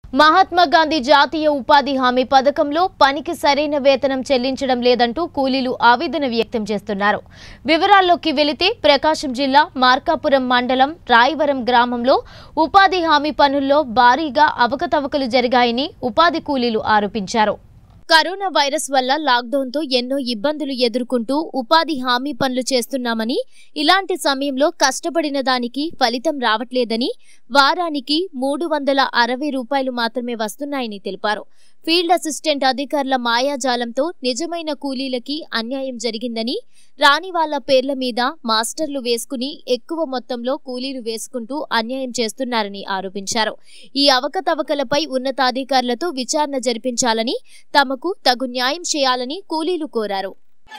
మహాత్మా గాంధీ జాతీయ ఉపాధి హామీ పథకంలో పనికి సరైన వేతనం చెల్లించడం లేదంటూ కూలీలు ఆవేదన వ్యక్తం చేస్తున్నారు వివరాల్లోకి వెళితే ప్రకాశం జిల్లా మార్కాపురం మండలం రాయవరం గ్రామంలో ఉపాధి హామీ పనుల్లో భారీగా అవకతవకలు జరిగాయని ఉపాధి కూలీలు ఆరోపించారు కరోనా వైరస్ వల్ల లాక్డౌన్తో ఎన్నో ఇబ్బందులు ఎదుర్కొంటూ ఉపాధి హామీ పనులు చేస్తున్నామని ఇలాంటి సమయంలో కష్టపడిన దానికి ఫలితం రావట్లేదని వారానికి మూడు వందల అరవై రూపాయలు మాత్రమే వస్తున్నాయని తెలిపారు ఫీల్డ్ అసిస్టెంట్ అధికారుల మాయాజాలంతో నిజమైన కూలీలకి అన్యాయం జరిగిందని రాని వాళ్ల పేర్ల మీద మాస్టర్లు వేసుకుని ఎక్కువ మొత్తంలో కూలీలు వేసుకుంటూ అన్యాయం చేస్తున్నారని ఆరోపించారు ఈ అవకతవకలపై ఉన్నతాధికారులతో విచారణ జరిపించాలని తమకు తగు న్యాయం చేయాలని కూలీలు కోరారు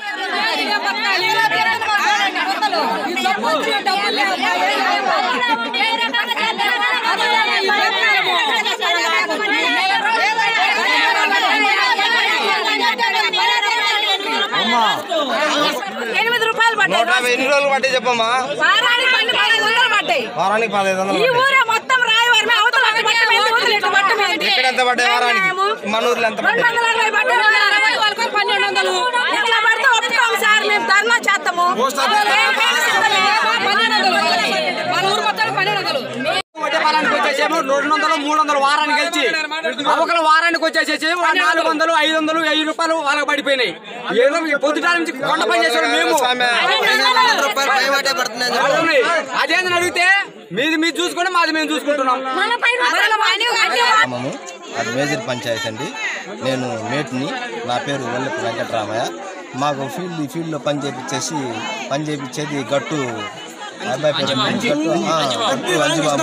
ఎనిమిది రూపాయలు నూట పడ్డాయి యాభై ఎన్ని రోజులు పట్టే చెప్పమ్మా వారానికి పన్నెండు పదహైదు వందలు పడ్డాయి వారానికి పదహైదు వందలు ఈ పట్టాయి. ఊరే మొత్తం రాయవారమే అవతల అటు పట్టం ఏంది, ఇవతల ఇటు పట్టం ఏంది? ఇక్కడ ఎంత పడ్డాయి వారానికి మన ఊర్లో ఎంత రెండు పడ్డాయి వందల అరవై పడ్డాయి, రెండు వందల అరవై వాళ్ళకు పన్నెండు వందలు. ఇట్లా పడితే ఒప్పుకోము సార్ మేము ధర్నా చేస్తాము మేము సిద్ధమే. మన ఊరు మొత్తం పన్నెండు వందలు ఒకటే పొలానికి వచ్చేసేమో రెండు వందలు మూడు వందలు వారానికి వచ్చి అవకల వారానికి వచ్చేసేసి నాలుగు వందలు ఐదు వందలు వెయ్యి రూపాయలు వాళ్ళకి పడిపోయినాయి ఏదో ఈ పొద్దుటాల నుంచి కొండ పని చేసాడు మేము స్వామి, రూపాయలు పై వాటే పడుతుందని చెప్పు. అవును. అదేందని అడిగితే మీది మీరు చూసుకుంటే మాది మేము చూసుకుంటున్నాం మన పైన అసలు పని కట్టే గ్రామము అది మేజర్ పంచాయతీ అండి నేను మేట్ని నా పేరు వల్లపు వెంకటరామయ్య మాకు ఫీల్డ్ ఈ ఫీల్డ్లో పని చేపించేసి పని చేపించేది గట్టు అబ్బాయి పేరు గట్టు ఆ, గట్టు అంజిబాబు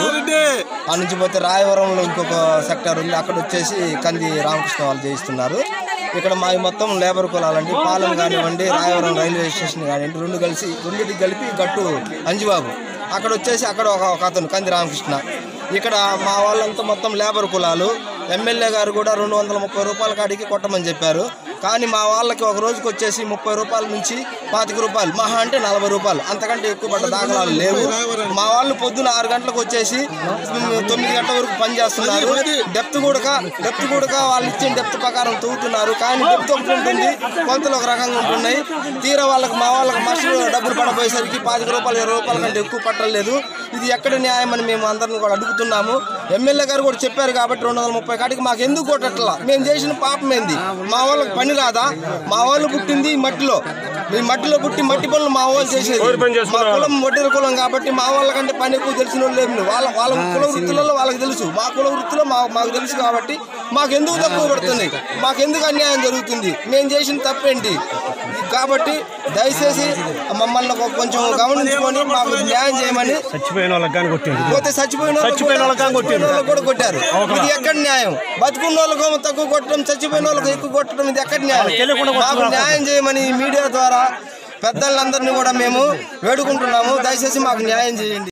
ఆ నుంచి పోతే రాయవరంలో ఇంకొక సెక్టర్ ఉంది అక్కడ వచ్చేసి కంది రామకృష్ణ వాళ్ళు చేయిస్తున్నారు ఇక్కడ మా మొత్తం లేబర్ కులాలండి పాలెం కానివ్వండి రాయవరం రైల్వే స్టేషన్ కానివ్వండి రెండు కలిసి రెండింటికి కలిపి గట్టు అంజిబాబు అక్కడ వచ్చేసి అక్కడ ఒక ఒక అతను కంది రామకృష్ణ ఇక్కడ మా వాళ్ళంతా మొత్తం లేబర్ కులాలు ఎమ్మెల్యే గారు కూడా రెండు వందల ముప్పై రూపాయల కాడికి కొట్టమని చెప్పారు కానీ మా వాళ్ళకి ఒక రోజుకి వచ్చేసి ముప్పై రూపాయల నుంచి పాతిక రూపాయలు మహా అంటే నలభై రూపాయలు అంతకంటే ఎక్కువ పడ్డ దాఖలాలు లేవు మా వాళ్ళు పొద్దున ఆరు గంటలకు వచ్చేసి తొమ్మిది గంటల వరకు పని చేస్తున్నారు డెప్త్ కూడా డెప్త్ కూడా వాళ్ళు ఇచ్చిన డెప్త్ ప్రకారం తవ్వుతున్నారు కానీ డెప్త్ ఒకటి ఉంటుంది కొంతలు ఒక రకంగా ఉంటున్నాయి తీరా వాళ్ళకి మా వాళ్ళకి మనుషులు డబ్బులు పడపోయేసరికి పాతిక రూపాయలు ఇరవై రూపాయల కంటే ఎక్కువ పట్టలేదు ఇది ఎక్కడ న్యాయం అని మేము అందరిని కూడా అడుగుతున్నాము ఎమ్మెల్యే గారు కూడా చెప్పారు కాబట్టి రెండు వందల ముప్పై కాటికి మాకు ఎందుకు కొట్టట్లా మేము చేసిన పాపం ఏంది మా వాళ్ళకి పని రాదా మా వాళ్ళు పుట్టింది ఈ మట్టిలో ఈ మట్టిలో పుట్టి మట్టి పనులు మా వాళ్ళు చేసేది మా కులం వడ్డీల కులం కాబట్టి మా వాళ్ళకంటే పని ఎక్కువ తెలిసిన వాళ్ళు లేరు వాళ్ళ వాళ్ళ కుల వృత్తులలో వాళ్ళకి తెలుసు మా కుల వృత్తిలో మా మాకు తెలుసు కాబట్టి మాకు ఎందుకు తక్కువ పడుతుంది మాకు ఎందుకు అన్యాయం జరుగుతుంది మేము చేసిన తప్పేంటి కాబట్టి దయచేసి మమ్మల్ని ఒక కొంచెం గమనించుకొని మాకు న్యాయం చేయమని చచ్చిపోయిన వాళ్ళకి కానీ కొట్టింది పోతే చచ్చిపోయిన వాళ్ళకు చచ్చిపోయిన కూడా- వాళ్ళకి కానీ కొట్టారు. చచ్చిపోయిన వాళ్ళకు కూడా కొట్టారు ఇది ఎక్కడ న్యాయం బతుకున్న వాళ్ళకు తక్కువ కొట్టడం చచ్చిపోయిన వాళ్ళకి ఎక్కువ కొట్టడం ఇది ఎక్కడ న్యాయం తెలియకుండా మాకు కొట్టుకున్నారు. న్యాయం చేయమని ఈ మీడియా ద్వారా పెద్దలందరినీ కూడా మేము వేడుకుంటున్నాము దయచేసి మాకు న్యాయం చేయండి